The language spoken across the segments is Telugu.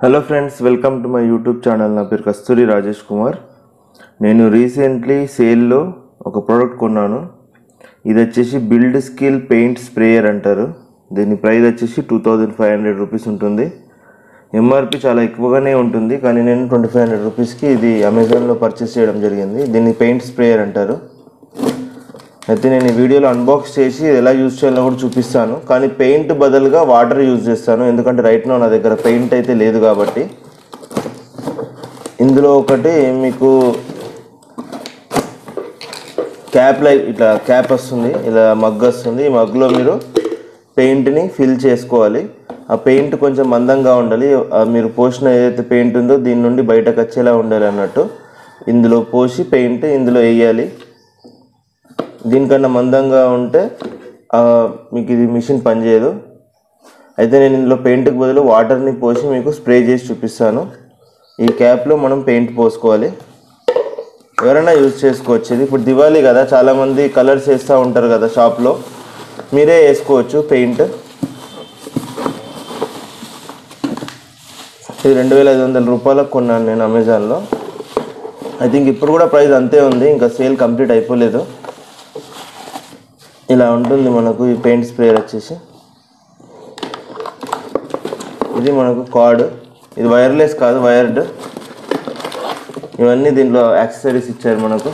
hello friends welcome to my YouTube channel నా పేరు కస్తూరి రాజేష్ కుమార్ నేను రీసెంట్లీ సేల్లో ఒక ప్రోడక్ట్ కొన్నాను ఇది వచ్చేసి బిల్డ్ స్కిల్ పెయింట్ స్ప్రేయర్ అంటారు దీని ప్రైస్ వచ్చేసి two thousand five hundred rupees ఉంటుంది ఎంఆర్పి చాలా ఎక్కువగానే ఉంటుంది కానీ నేను ట్వంటీ ఫైవ్ హండ్రెడ్ రూపీస్కి ఇది అమెజాన్లో పర్చేస్ చేయడం జరిగింది దీన్ని పెయింట్ స్ప్రేయర్ అంటారు అయితే నేను ఈ వీడియోలో అన్బాక్స్ చేసి ఎలా యూజ్ చేయాలో కూడా చూపిస్తాను కానీ పెయింట్ బదులుగా వాటర్ యూజ్ చేస్తాను ఎందుకంటే రైట్ నో నా దగ్గర పెయింట్ అయితే లేదు కాబట్టి ఇందులో ఒకటి మీకు క్యాప్ లై ఇట్లా క్యాప్ వస్తుంది ఇలా మగ్ వస్తుంది ఈ మగ్లో మీరు పెయింట్ని ఫిల్ చేసుకోవాలి ఆ పెయింట్ కొంచెం మందంగా ఉండాలి ఆ మీరు పోసిన ఏదైతే పెయింట్ ఉందో దీని నుండి బయటకు వచ్చేలా ఉండాలి అన్నట్టు ఇందులో పోసి పెయింట్ ఇందులో వేయాలి దీనికన్నా మందంగా ఉంటే ఆ, మీకు ఇది మిషన్ పనిచేయదు అయితే నేను ఇందులో పెయింట్కి బదులు వాటర్ని పోసి మీకు స్ప్రే చేసి చూపిస్తాను ఈ క్యాప్లో మనం పెయింట్ పోసుకోవాలి ఎవరైనా యూజ్ చేసుకోవచ్చు ఇది ఇప్పుడు దివాళీ కదా చాలామంది కలర్స్ వేస్తూ ఉంటారు కదా షాప్లో మీరే వేసుకోవచ్చు పెయింట్ ఇది రెండు వేల ఐదు వందల రూపాయలకు కొన్నాను నేను అమెజాన్లో ఐ థింక్ ఇప్పుడు కూడా ప్రైస్ అంతే ఉంది ఇంకా సేల్ కంప్లీట్ అయిపోలేదు ఇలా ఉంటుంది మనకు ఈ పెయింట్ స్ప్రేయర్ వచ్చేసి ఇది మనకు కార్డ్ ఇది వైర్లెస్ కాదు వైర్డ్ ఇవన్నీ దీంట్లో యాక్సెసరీస్ ఇచ్చారు మనకు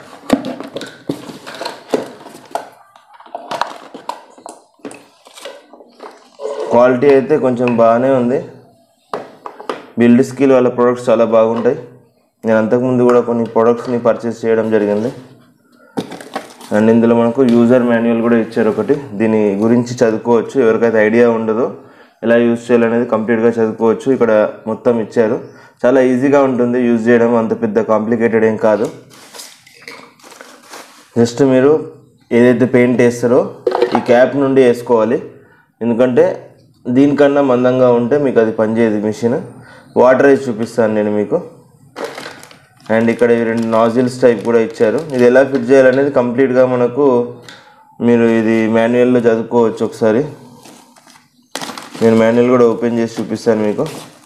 క్వాలిటీ అయితే కొంచెం బాగానే ఉంది బిల్డ్ స్కిల్ వాళ్ళ ప్రొడక్ట్స్ చాలా బాగుంటాయి నేను అంతకుముందు కూడా కొన్ని ప్రొడక్ట్స్ని పర్చేస్ చేయడం జరిగింది అండ్ ఇందులో మనకు యూజర్ మాన్యువల్ కూడా ఇచ్చారు ఒకటి దీని గురించి చదువుకోవచ్చు ఎవరికైతే ఐడియా ఉండదో ఎలా యూజ్ చేయాలనేది కంప్లీట్గా చదువుకోవచ్చు ఇక్కడ మొత్తం ఇచ్చారు చాలా ఈజీగా ఉంటుంది యూజ్ చేయడం అంత పెద్ద కాంప్లికేటెడ్ ఏం కాదు జస్ట్ మీరు ఏదైతే పెయింట్ వేస్తారో ఈ క్యాప్ నుండి వేసుకోవాలి ఎందుకంటే దీనికన్నా మందంగా ఉంటే మీకు అది పనిచేయదు మిషన్ వాటర్ వేసి చూపిస్తాను నేను మీకు అండ్ ఇక్కడ ఈ రెండు నాజిల్స్ టైప్ కూడా ఇచ్చారు ఇది ఎలా ఫిట్ చేయాలనేది కంప్లీట్గా మనకు మీరు ఇది మాన్యువల్లో చదువుకోవచ్చు ఒకసారి నేను మాన్యువల్ కూడా ఓపెన్ చేసి చూపిస్తాను మీకు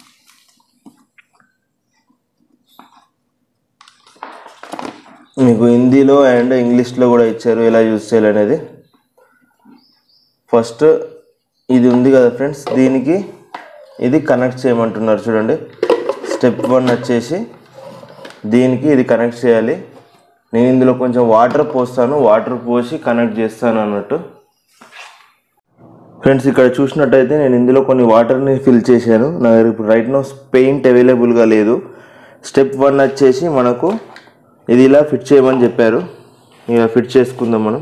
మీకు హిందీలో అండ్ ఇంగ్లీష్లో కూడా ఇచ్చారు ఎలా యూజ్ చేయాలనేది ఫస్ట్ ఇది ఉంది కదా ఫ్రెండ్స్ దీనికి ఇది కనెక్ట్ చేయమంటున్నారు చూడండి స్టెప్ వన్ వచ్చేసి దీనికి ఇది కనెక్ట్ చేయాలి నేను ఇందులో కొంచెం వాటర్ పోస్తాను వాటర్ పోసి కనెక్ట్ చేస్తాను అన్నట్టు ఫ్రెండ్స్ ఇక్కడ చూసినట్టయితే నేను ఇందులో కొన్ని వాటర్ని ఫిల్ చేశాను నా దగ్గర ఇప్పుడు రైట్ నో పెయింట్ అవైలబుల్గా లేదు స్టెప్ వన్ వచ్చేసి మనకు ఇది ఇలా ఫిట్ చేయమని చెప్పారు ఇలా ఫిట్ చేసుకుందాం మనం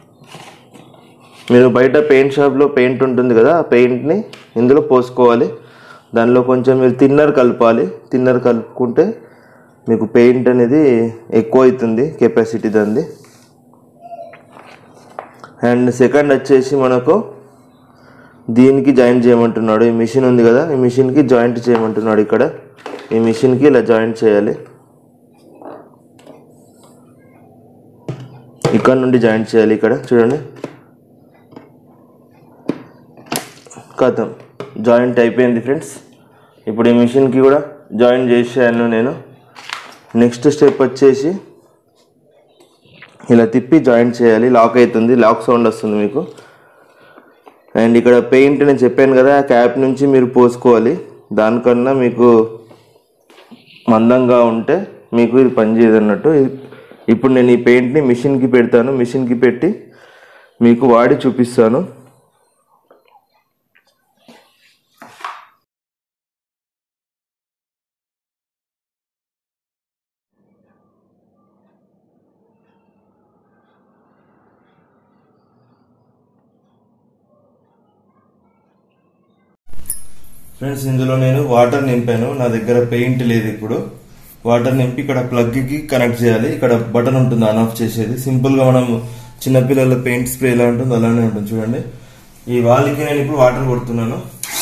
మీరు బయట పెయింట్ షాప్లో పెయింట్ ఉంటుంది కదా ఆ పెయింట్ని ఇందులో పోసుకోవాలి దానిలో కొంచెం మీరు తిన్నర్ కలపాలి తిన్నర్ కలుపుకుంటే మీకు పెయింట్ అనేది ఎక్కువ అవుతుంది కెపాసిటీ దాన్ని అండ్ సెకండ్ వచ్చేసి మనకు దీనికి జాయింట్ చేయమంటున్నాడు ఈ మిషన్ ఉంది కదా ఈ మిషన్కి జాయింట్ చేయమంటున్నాడు ఇక్కడ ఈ మిషన్కి ఇలా జాయింట్ చేయాలి ఇక్కడ నుండి జాయింట్ చేయాలి ఇక్కడ చూడండి కథం జాయింట్ అయిపోయింది ఫ్రెండ్స్ ఇప్పుడు ఈ మిషన్కి కూడా జాయిన్ చేసాను నేను నెక్స్ట్ స్టెప్ వచ్చేసి ఇలా తిప్పి జాయింట్ చేయాలి లాక్ అవుతుంది లాక్ సౌండ్ వస్తుంది మీకు అండ్ ఇక్కడ పెయింట్ నేను చెప్పాను కదా ఆ క్యాప్ నుంచి మీరు పోసుకోవాలి దానికన్నా మీకు మందంగా ఉంటే మీకు ఇది పనిచేయదు అన్నట్టు ఇప్పుడు నేను ఈ పెయింట్ని మిషన్కి పెడతాను మిషన్కి పెట్టి మీకు వాడి చూపిస్తాను ఫ్రెండ్స్ ఇందులో నేను వాటర్ నింపాను నా దగ్గర పెయింట్ లేదు ఇప్పుడు వాటర్ నింపి ఇక్కడ ప్లగ్ కి కనెక్ట్ చేయాలి ఇక్కడ బటన్ ఉంటుంది ఆన్ ఆఫ్ చేసేది సింపుల్ గా మనం చిన్నపిల్లల పెయింట్ స్ప్రే ఎలా ఉంటుందో అలానే ఉంటుంది చూడండి ఈ వాళ్ళకి నేను ఇప్పుడు వాటర్ కొడుతున్నాను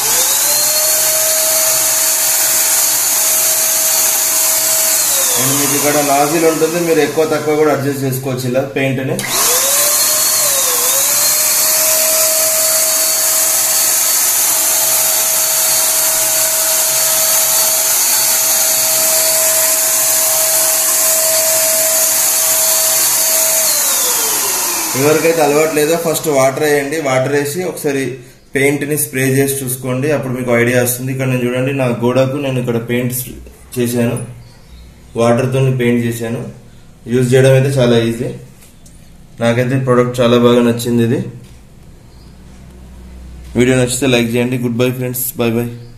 అండ్ మీకు ఇక్కడ నాజిల్ ఉంటుంది మీరు ఎక్కువ తక్కువ కూడా అడ్జస్ట్ చేసుకోవచ్చు ఇలా పెయింట్ ని ఎవరికైతే అలవాటు లేదో ఫస్ట్ వాటర్ వేయండి వాటర్ వేసి ఒకసారి పెయింట్ ని స్ప్రే చేసి చూసుకోండి అప్పుడు మీకు ఐడియా వస్తుంది ఇక్కడ నేను చూడండి నా గోడకు నేను ఇక్కడ పెయింట్ చేశాను వాటర్తో పెయింట్ చేశాను యూజ్ చేయడం అయితే చాలా ఈజీ నాకైతే ప్రోడక్ట్ చాలా బాగా నచ్చింది ఇది వీడియో నచ్చితే లైక్ చేయండి good bye friends bye by